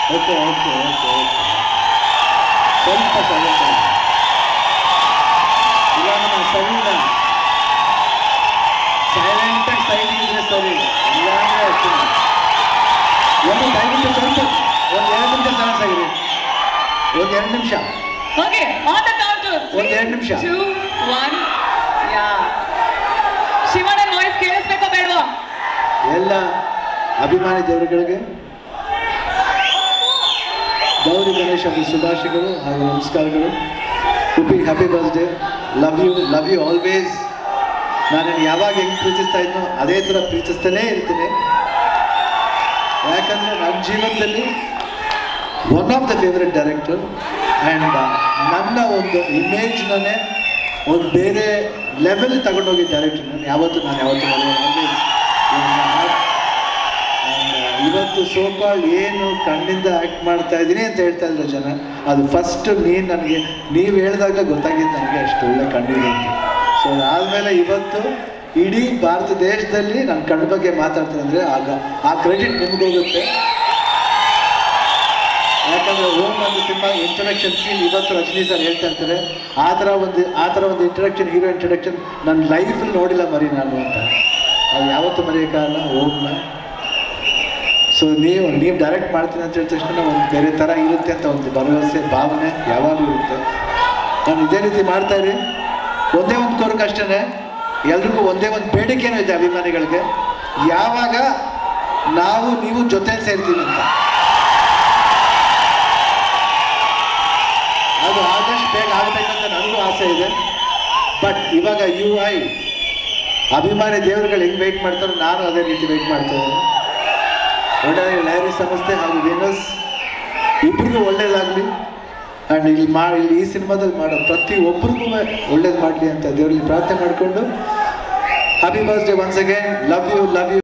Okay okay okay okay ಸ್ವಲ್ಪ silent ಇಲ್ಲ ನಮ್ಮ ಸರಿನ ಸೈಲೆಂಟಾಗಿ ಸೈಡ್ ಇದ್ರೆ ಸರಿ ಇಲ್ಲಾಂದ್ರೆ ಅಷ್ಟೇ ಒಂದು ದಯವಿಟ್ಟು ಸ್ವಲ್ಪ ಒಂದು ಎರಡು ನಿಮಿಷ ಸೈಲೆನ್ಸ್ ಆಗಿರಿ ಒಂದು ಎರಡು ನಿಮಿಷ ಓಕೆ ಆನ್ ದ ಕೌಂಟ್ ಒಂದ್ ಎರಡ್ ನಿಮಿಷ. ಟೂ ಒನ್ ಯಾ ಶಿವನ ನಾಯ್ಸ್ ಕೇಳಿಸ್ಬೇಕೋ ಬೇಡವಾ ಎಲ್ಲ ಅಭಿಮಾನಿ ದೇವರುಗಳಿಗೆ ಗೌರಿ ಗಣೇಶ ಹಬ್ಬದ ಶುಭಾಶಯಗಳು ಹಾಗೂ ನಮಸ್ಕಾರಗಳು Uppi happy birthday love you love you always ನಾನು ಯಾವಾಗ ಹೆಂಗೆ ಪ್ರೀತಿಸ್ತಾ ಇದ್ನೋ ಅದೇ ಥರ ಪ್ರೀತಿಸ್ತಾನೇ ಇರ್ತೀನಿ ಯಾಕಂದರೆ ನನ್ನ ಜೀವನದಲ್ಲಿ one of the favourite director and ನನ್ನ ಒಂದು ಇಮೇಜ್ನೇ ಒಂದು ಬೇರೆ ಲೆವೆಲ್ ತಗೊಂಡೋಗಿ ಡೈರೆಕ್ಟರ್ ನಾನು ಯಾವತ್ತೂ ನಾನು ಯಾವತ್ತೂ ಮರೆಯಲ್ಲ. Always And, uh, ಇವತ್ತು ಸೋಕಾಲ್ ಏನು ಕಣ್ಣಿಂದ ಆ್ಯಕ್ಟ್ ಮಾಡ್ತಾ ಇದ್ದೀನಿ ಅಂತ ಹೇಳ್ತಾ ಇದ್ರು ಜನ ಅದು ಫಸ್ಟ್ ನೀನು ನನಗೆ ನೀವು ಹೇಳಿದಾಗ ಗೊತ್ತಾಗಿದ್ದು ನನಗೆ ಅಷ್ಟು ಒಳ್ಳೆ ಕಣ್ಣಿದೆ ಅಂತ ಸೊ ಆದಮೇಲೆ ಇವತ್ತು ಇಡೀ ಭಾರತ ದೇಶದಲ್ಲಿ ನನ್ನ ಕಣ್ಣು ಬಗ್ಗೆ ಮಾತಾಡ್ತಾರೆ ಅಂದರೆ ಆಗ ಆ ಕ್ರೆಡಿಟ್ ನಿಮ್ಗೋಗುತ್ತೆ ಯಾಕಂದ್ರೆ ಓಮ್ ಒಂದು ಸಿನಿಮಾ ಇಂಟ್ರಡಕ್ಷನ್ ಸೀನ್ ಇವತ್ತು ರಜನಿ ಸರ್ ಹೇಳ್ತಾ ಇರ್ತಾರೆ ಆ ಥರ ಒಂದು ಆ ಥರ ಒಂದು ಇಂಟ್ರಡಕ್ಷನ್ ಹೀರೋ ಇಂಟ್ರಡಕ್ಷನ್ ನನ್ನ ಲೈಫಲ್ಲಿ ನೋಡಿಲ್ಲ ಮರಿ ನಾನು ಅಂತ ಅದು ಯಾವತ್ತೂ ಮರೆಯೋಕ್ಕಾಗಲ್ಲ ಓಮ್ನ ಸೊ ನೀವು ನೀವು ಡೈರೆಕ್ಟ್ ಮಾಡ್ತೀನಿ ಅಂತ ಹೇಳಿದ ತಕ್ಷಣ ಒಂದು ಬೇರೆ ಥರ ಇರುತ್ತೆ ಅಂತ ಒಂದು ಭರವಸೆ ಭಾವನೆ ಯಾವಾಗಲೂ ಇರುತ್ತೆ ನಾನು ಇದೇ ರೀತಿ ಮಾಡ್ತಾ ಇರಿ ಒಂದೇ ಒಂದು ಕೋರಿಕೆ ಅಷ್ಟೇ ಎಲ್ರಿಗೂ ಒಂದೇ ಒಂದು ಬೇಡಿಕೆನೂ ಇದೆ ಅಭಿಮಾನಿಗಳಿಗೆ ಯಾವಾಗ ನಾವು ನೀವು ಜೊತೆ ಸೇರ್ತೀವಿ ಅಂತ ಅದು ಆದಷ್ಟು ಬೇಗ ಆಗಬೇಕಂತ ನನಗೂ ಆಸೆ ಇದೆ ಬಟ್ ಇವಾಗ ಯು ಐ ಅಭಿಮಾನಿ ದೇವರುಗಳು ಹೆಂಗೆ ವೆಯ್ಟ್ ಮಾಡ್ತಾರೋ ನಾನು ಅದೇ ರೀತಿ ವೆಯ್ಟ್ ಮಾಡ್ತಾ ಇದ್ದೀನಿ ಒಳ್ಳೆಯ ಲಹರಿ ಸಂಸ್ಥೆ ಹಾಗೂ ವೇನಸ್ ಇಬ್ಬರಿಗೂ ಒಳ್ಳೇದಾಗಲಿ ಆ್ಯಂಡ್ ಇಲ್ಲಿ ಮಾ ಇಲ್ಲಿ ಈ ಸಿನಿಮಾದಲ್ಲಿ ಮಾಡೋ ಪ್ರತಿ ಒಬ್ಬರಿಗೂ ಒಳ್ಳೇದು ಮಾಡಲಿ ಅಂತ ದೇವರಲ್ಲಿ ಪ್ರಾರ್ಥನೆ ಮಾಡಿಕೊಂಡು happy birthday once again love you love you